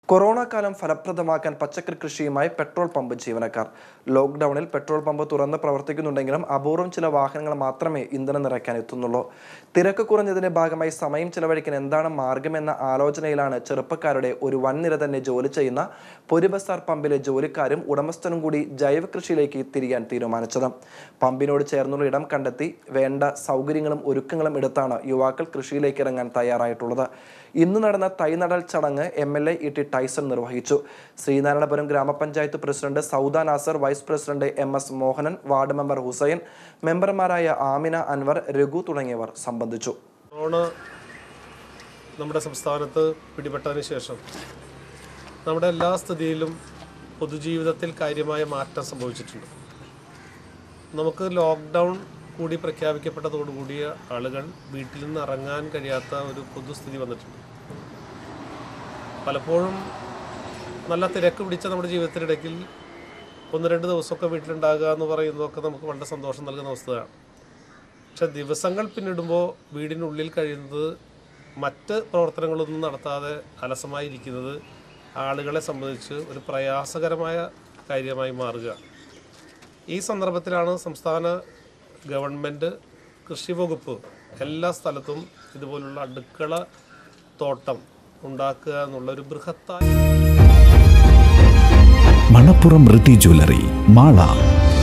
corona കാലം ഫലപ്രദമാക്കാൻ പച്ചക്കറി കൃഷിയുമായി പെട്രോൾ പമ്പ് ജീവനക്കാർ ലോക്ക്ഡൌണിൽ പെട്രോൾ പമ്പ് തുറന്ന് പ്രവർത്തിക്കുന്നുണ്ടെങ്കിലും അപൂർവം ചില വാഹനങ്ങൾ മാത്രമേ ഇന്ധനം നിറയ്ക്കാൻ എത്തുന്നുള്ളൂ തിരക്ക് കുറഞ്ഞതിന്റെ ഭാഗമായി സമയം ചെലവഴിക്കാൻ എന്താണ് മാർഗമെന്ന ആലോചനയിലാണ് ചെറുപ്പക്കാരുടെ ഒരു വൻനിര തന്നെ ജോലി ചെയ്യുന്ന പൊരിബസാർ പമ്പിലെ ജോലിക്കാരും ഉടമസ്ഥനും കൂടി ജൈവ കൃഷിയിലേക്ക് തിരിയാൻ തീരുമാനിച്ചത് പമ്പിനോട് ചേർന്നുള്ള ഇടം കണ്ടെത്തി വേണ്ട സൗകര്യങ്ങളും ഒരുക്കങ്ങളും എടുത്താണ് യുവാക്കൾ കൃഷിയിലേക്ക് ഇറങ്ങാൻ തയ്യാറായിട്ടുള്ളത് ഇന്ന് നടന്ന തൈനടൽ ചടങ്ങ് M L A E T Taison നിർവഹിച്ചു ശ്രീനാരായണപുരം ഗ്രാമപഞ്ചായത്ത് president Sauda Nasar vice president M S Mohanan ward member Hussain മെമ്പർമാരായ ആമിന അൻവർ രഘു തുടങ്ങിയവർ സംബന്ധിച്ചു കൊറോണ നമ്മുടെ സംസ്ഥാനത്ത് പിടിപെട്ടതിന് ശേഷം നമ്മുടെ എല്ലാ സ്ഥിതിയിലും പൊതുജീവിതത്തിൽ കാര്യമായ മാറ്റം സംഭവിച്ചിട്ടുണ്ട് നമുക്ക് ലോക്ക്ഡൗൺ കൂടി പ്രഖ്യാപിക്കപ്പെട്ടതോടുകൂടി ആളുകൾ വീട്ടിൽ നിന്ന് ഇറങ്ങാൻ കഴിയാത്ത ഒരു പൊതുസ്ഥിതി വന്നിട്ടുണ്ട് പലപ്പോഴും നല്ല തിരക്ക് പിടിച്ച നമ്മുടെ ജീവിതത്തിനിടയ്ക്കിൽ ഒന്ന് രണ്ട് ദിവസമൊക്കെ വീട്ടിലുണ്ടാകുക എന്ന് പറയുന്നതൊക്കെ നമുക്ക് വളരെ സന്തോഷം നൽകുന്ന അവസ്ഥയാണ് പക്ഷെ ദിവസങ്ങൾ പിന്നിടുമ്പോൾ വീടിനുള്ളിൽ കഴിയുന്നത് മറ്റ് പ്രവർത്തനങ്ങളൊന്നും നടത്താതെ അലസമായിരിക്കുന്നത് ആളുകളെ സംബന്ധിച്ച് ഒരു പ്രയാസകരമായ കാര്യമായി മാറുക ഈ സന്ദർഭത്തിലാണ് സംസ്ഥാന ഗവൺമെൻറ് കൃഷി വകുപ്പ് എല്ലാ സ്ഥലത്തും ഇതുപോലുള്ള അടുക്കള തോട്ടം ഉണ്ടാക്കുക എന്നുള്ള ഒരു ബൃഹത്തായ മണപ്പുറം റിട്ടി ജ്വല്ലറി മാള